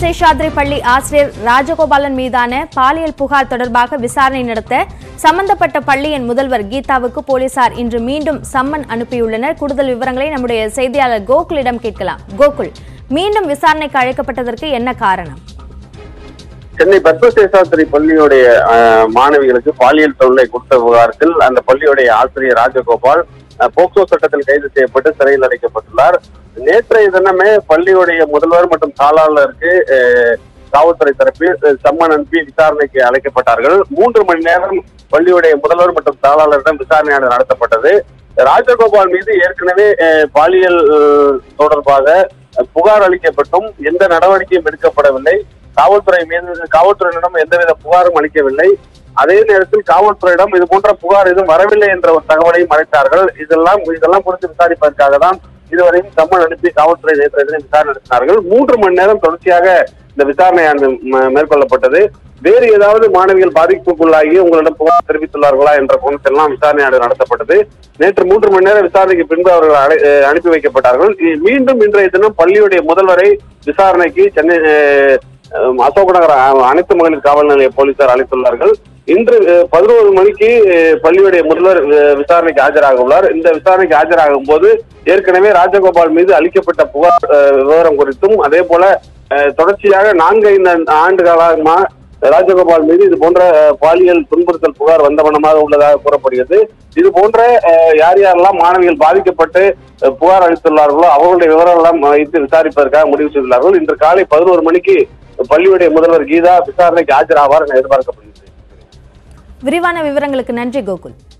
சேஷாத்ரி பள்ளி ஆசிரியர் ராஜகோபாலன் மீதான பாலியல் புகார் தொடர்பாக விசாரணை நடத்த சம்பந்தப்பட்ட பள்ளியின் முதல்வர் கீதாவுக்கு போலீசார் இன்று மீண்டும் சம்மன் அனுப்பியுள்ளனர் கூடுதல் விவரங்களை நம்முடைய செய்தியாளர் கோகுலிடம் கேட்கலாம் கோகுல் மீண்டும் விசாரணைக்கு அழைக்கப்பட்டதற்கு என்ன காரணம் சென்னை பத்மசேஷாத்திரி பள்ளியுடைய அஹ், மாணவிகளுக்கு பாலியல் தொல்லை கொடுத்த விவகாரத்தில் அந்த பள்ளியுடைய ஆசிரியர் ராஜகோபால் அஹ், போக்சோ சட்டத்தில் கைது செய்யப்பட்டு சிறையில் அடைக்கப்பட்டுள்ளார் நேற்றைய தினமே பள்ளியுடைய முதல்வர் மற்றும் தாளாளருக்கு அஹ், காவல்துறை தரப்பில் அஹ், சம்மன் அனுப்பி விசாரணைக்கு அழைக்கப்பட்டார்கள் மூன்று மணி நேரம் பள்ளியுடைய முதல்வர் மற்றும் தாளாளரிடம் விசாரணையானது நடத்தப்பட்டது ராஜகோபால் மீது ஏற்கனவே அஹ், பாலியல் அஹ், தொடர்பாக அஹ், புகார் அளிக்கப்பட்டும் எந்த நடவடிக்கையும் எடுக்கப்படவில்லை காவல்துறை மீது காவல்துறையிடம் எந்தவித புகாரும் அளிக்கவில்லை அதே நேரத்தில் காவல்துறையிடம் இது போன்ற புகார் எதுவும் வரவில்லை என்ற ஒரு தகவலையும் அளித்தார்கள் இதெல்லாம் இதெல்லாம் குறித்து விசாரிப்பதற்காக தான் இதுவரையும் சம்மன் அனுப்பி காவல்துறை நேற்று தினம் விசாரணை நடத்தினார்கள் மூன்று மணி நேரம் தொடர்ச்சியாக இந்த விசாரணையானது ம- மேற்கொள்ளப்பட்டது வேறு ஏதாவது மாணவிகள் பாதிப்புக்குள்ளாகி உங்களிடம் புகார் தெரிவித்துள்ளார்களா என்ற கோணத்திலாம் விசாரணையானது நடத்தப்பட்டது நேற்று மூன்று மணி நேரம் விசாரணைக்கு பின்பு அவர்கள் அழை- அஹ் அனுப்பி வைக்கப்பட்டார்கள் இ- மீண்டும் இன்றைய தினம் பள்ளியுடைய முதல்வரை விசாரணைக்கு சென்னை அஹ், அஹ், அசோக் நகர் அ- அனைத்து மகளிர் காவல் நிலைய போலீசார் அழைத்துள்ளார்கள் இன்று பதினோரு மணிக்கு அஹ், பள்ளியுடைய முதல்வர் அஹ், விசாரணைக்கு ஆஜராக உள்ளார் இந்த விசாரணைக்கு ஆஜராகும் போது ஏற்கனவே ராஜகோபால் மீது அளிக்கப்பட்ட புகார் அஹ், விவரம் குறித்தும் அதே போல அஹ், தொடர்ச்சியாக நான்கு ஐந்து ஆண்டு காலமா ராஜகோபால் மீது இது போன்ற அஹ், பாலியல் துன்புறுத்தல் புகார் வந்தவனமாக உள்ளதாக கூறப்படுகிறது இது போன்ற அஹ், யார் யாரெல்லாம் மாணவிகள் பாதிக்கப்பட்டு அஹ், புகார் அளித்துள்ளார்களோ அவர்களுடைய விவரம் எல்லாம் வைத்து விசாரிப்பதற்காக முடிவு செய்துள்ளார்கள் இன்று காலை பதினோரு மணிக்கு பள்ளியுடைய முதல்வர் கீதா விசாரணைக்கு ஆஜராவார் என எதிர்பார்க்கப்படுகிறது விரிவான விவரங்களுக்கு நன்றி கோகுல்